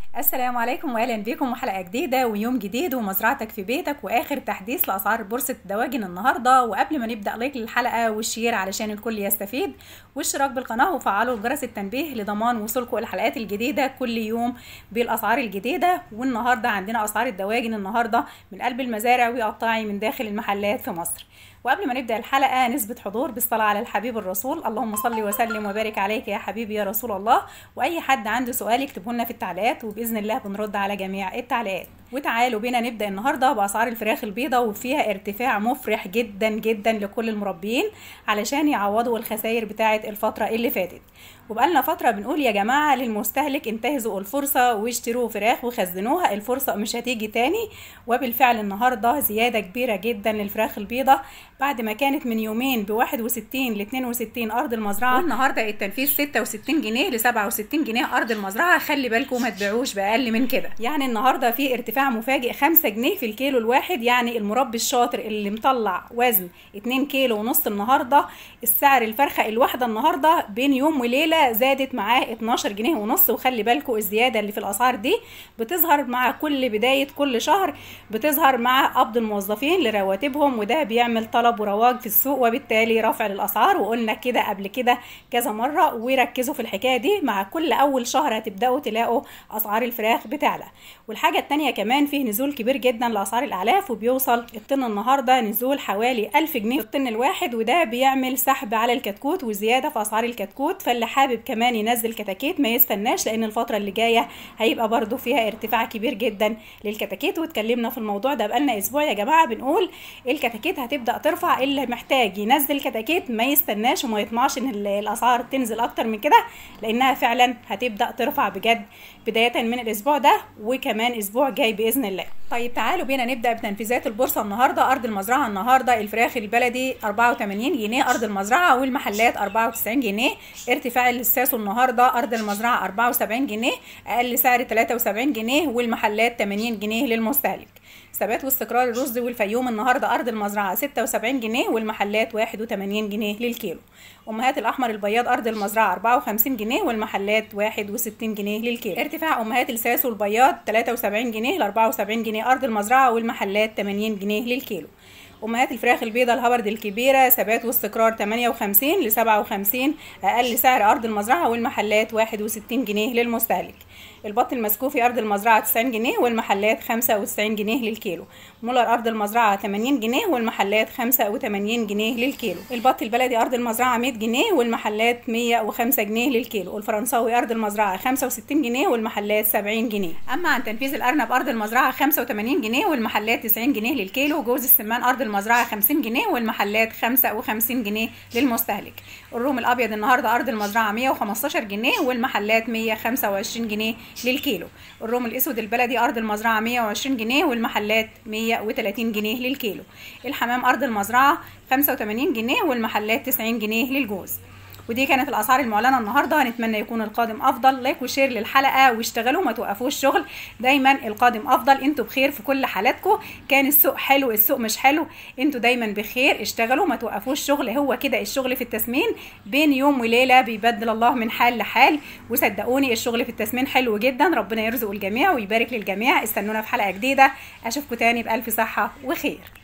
السلام عليكم واهلا بكم وحلقه جديده ويوم جديد ومزرعتك في بيتك واخر تحديث لاسعار بورصه الدواجن النهارده وقبل ما نبدا لايك للحلقه والشير علشان الكل يستفيد واشتراك بالقناه وفعلوا جرس التنبيه لضمان وصولكم الحلقات الجديده كل يوم بالاسعار الجديده والنهارده عندنا اسعار الدواجن النهارده من قلب المزارع وقطاعي من داخل المحلات في مصر وقبل ما نبدا الحلقه نثبت حضور بالصلاه على الحبيب الرسول اللهم صل وسلم وبارك عليك يا حبيبي يا رسول الله واي حد عنده سؤال يكتبه لنا في التعليقات وباذن الله بنرد على جميع التعليقات وتعالوا بينا نبدا النهارده باسعار الفراخ البيضاء وفيها ارتفاع مفرح جدا جدا لكل المربيين علشان يعوضوا الخسائر بتاعه الفتره اللي فاتت وبقالنا فتره بنقول يا جماعه للمستهلك انتهزوا الفرصه واشتروا فراخ وخزنوها الفرصه مش هتيجي تاني وبالفعل النهارده زياده كبيره جدا للفراخ البيضاء بعد ما كانت من يومين ب 61 ل 62 ارض المزرعه والنهارده التنفيذ 66 جنيه ل 67 جنيه ارض المزرعه خلي بالكم ما تبيعوش باقل من كده يعني النهارده في ارتفاع مفاجئ 5 جنيه في الكيلو الواحد يعني المربي الشاطر اللي مطلع وزن 2 كيلو ونص النهارده السعر الفرخه الواحده النهارده بين يوم وليله زادت معاه 12 جنيه ونص وخلي بالكم الزياده اللي في الاسعار دي بتظهر مع كل بدايه كل شهر بتظهر مع قبض الموظفين لرواتبهم وده بيعمل طلب ورواج في السوق وبالتالي رفع للاسعار وقلنا كده قبل كده كذا مره وركزوا في الحكايه دي مع كل اول شهر هتبداوا تلاقوا اسعار الفراخ بتعلى والحاجه التانية كمان فيه نزول كبير جدا لاسعار الاعلاف وبيوصل الطن النهارده نزول حوالي 1000 جنيه في الطن الواحد وده بيعمل سحب على الكتكوت وزياده في اسعار الكتكوت فاللي حابب كمان ينزل كتاكيت ما يستناش لان الفتره اللي جايه هيبقى برده فيها ارتفاع كبير جدا للكتاكيت واتكلمنا في الموضوع ده بقالنا اسبوع يا جماعه بنقول الكتاكيت هتبدا ترفع اللي محتاج ينزل كتاكيت ما يستناش وما يطمعش ان الاسعار تنزل اكتر من كده لانها فعلا هتبدا ترفع بجد بدايه من الاسبوع ده وكمان اسبوع جاي باذن الله طيب تعالوا بينا نبدا بتنفيذات البورصه النهارده ارض المزرعه النهارده الفراخ البلدي 84 جنيه ارض المزرعه والمحلات 94 جنيه ارتفاع الساسو النهارده ارض المزرعه 74 جنيه اقل سعر 73 جنيه والمحلات 80 جنيه للمستهلك ثبات واستقرار الرز والفيوم النهارده ارض المزرعه 76 جنيه والمحلات 81 جنيه للكيلو امهات الاحمر البياض ارض المزرعه 54 جنيه والمحلات 61 جنيه للكيلو ارتفاع امهات الساسو البياض 73 جنيه ل 74 جنيه ارض المزرعه والمحلات 80 جنيه للكيلو امهات الفراخ البيضاء الهبرد الكبيره ثبات واستقرار 58 ل 57 اقل سعر ارض المزرعه والمحلات 61 جنيه للمستهلك البط المسكوفي ارض المزرعه 90 جنيه والمحلات 95 جنيه للكيلو مولر ارض المزرعه 80 جنيه والمحلات 85 جنيه للكيلو البط البلدي ارض المزرعه 100 جنيه والمحلات 105 جنيه للكيلو الفرنساوي ارض المزرعه 65 جنيه والمحلات 70 جنيه اما عن تنفيذ الارنب ارض المزرعه 85 جنيه والمحلات 90 جنيه للكيلو جوز السمان ارض المزرعه 50 جنيه والمحلات 55 جنيه للمستهلك الروم الابيض النهارده ارض المزرعه 115 جنيه والمحلات 125 جنيه للكيلو الروم الاسود البلدي ارض المزرعه 120 جنيه والمحلات 130 جنيه للكيلو الحمام ارض المزرعه 85 جنيه والمحلات 90 جنيه للجوز ودي كانت الاسعار المعلنه النهارده نتمنى يكون القادم افضل لايك وشير للحلقه واشتغلوا ما توقفوش شغل دايما القادم افضل انتوا بخير في كل حالاتكم كان السوق حلو السوق مش حلو انتوا دايما بخير اشتغلوا ما توقفوش شغل هو كده الشغل في التسمين بين يوم وليله بيبدل الله من حال لحال وصدقوني الشغل في التسمين حلو جدا ربنا يرزق الجميع ويبارك للجميع استنونا في حلقه جديده اشوفكم تاني بالف صحه وخير